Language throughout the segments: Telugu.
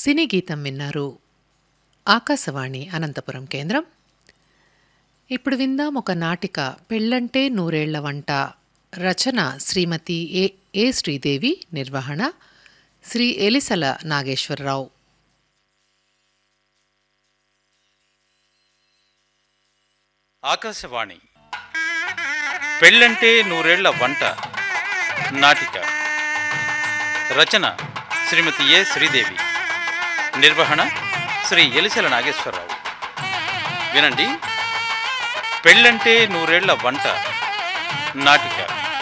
సినీ గీతం విన్నారు ఆకాశవాణి అనంతపురం కేంద్రం ఇప్పుడు విందాం ఒక నాటిక పెళ్ళంటే నూరేళ్ల వంట రచన శ్రీమతి ఏ ఏ శ్రీదేవి నిర్వహణ శ్రీ ఎలిసల నాగేశ్వరరావు ఆకాశవాణి పెళ్ళంటే నూరేళ్ల వంట నాటిక రచన శ్రీమతి ఏ శ్రీదేవి నిర్వహణ శ్రీ ఎలిసెల నాగేశ్వరరావు వినండి పెళ్ళంటే నూరేళ్ల వంట నాటిక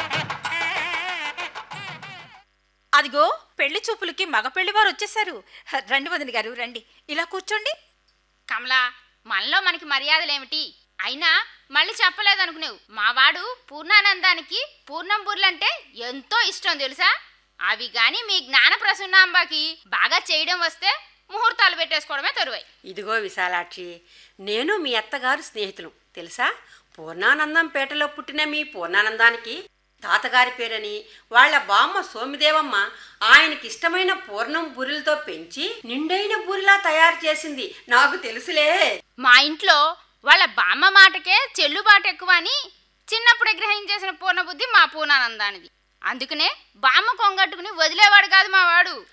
అదిగో పెళ్లి చూపులకి మగ పెళ్లివారు వచ్చేసారు రండి వదిన గారు రండి ఇలా కూర్చోండి కమలా మనలో మనకి మర్యాదలేమిటి అయినా మళ్ళీ చెప్పలేదనుకునేవు మావాడు పూర్ణానందానికి పూర్ణం బుర్లంటే ఎంతో ఇష్టం తెలుసా అవి గాని మీ జ్ఞాన ప్రసన్నాంబాకి బాగా చేయడం వస్తే ముహూర్తాలు పెట్టేసుకోవడమే తరువాయి ఇదిగో విశాలాక్షి నేను మీ అత్తగారు స్నేహితులు తెలుసా పూర్ణానందం పేటలో పుట్టిన మీ పూర్ణానందానికి తాతగారి పేరని వాళ్ళ బామ్మ సోమిదేవమ్మ ఆయనకి ఇష్టమైన పూర్ణం బూరెలతో పెంచి నిండైన బూరిలా తయారు చేసింది నాకు తెలుసులే మా ఇంట్లో వాళ్ళ బామ్మ మాటకే చెల్లుబాటు ఎక్కువ అని చిన్నప్పుడే గ్రహించేసిన పూర్ణబుద్ధి మా పూర్ణానందానిది అందుకనే బామ్మ కొంగట్టుకుని వదిలేవాడు కాదు మా వాడు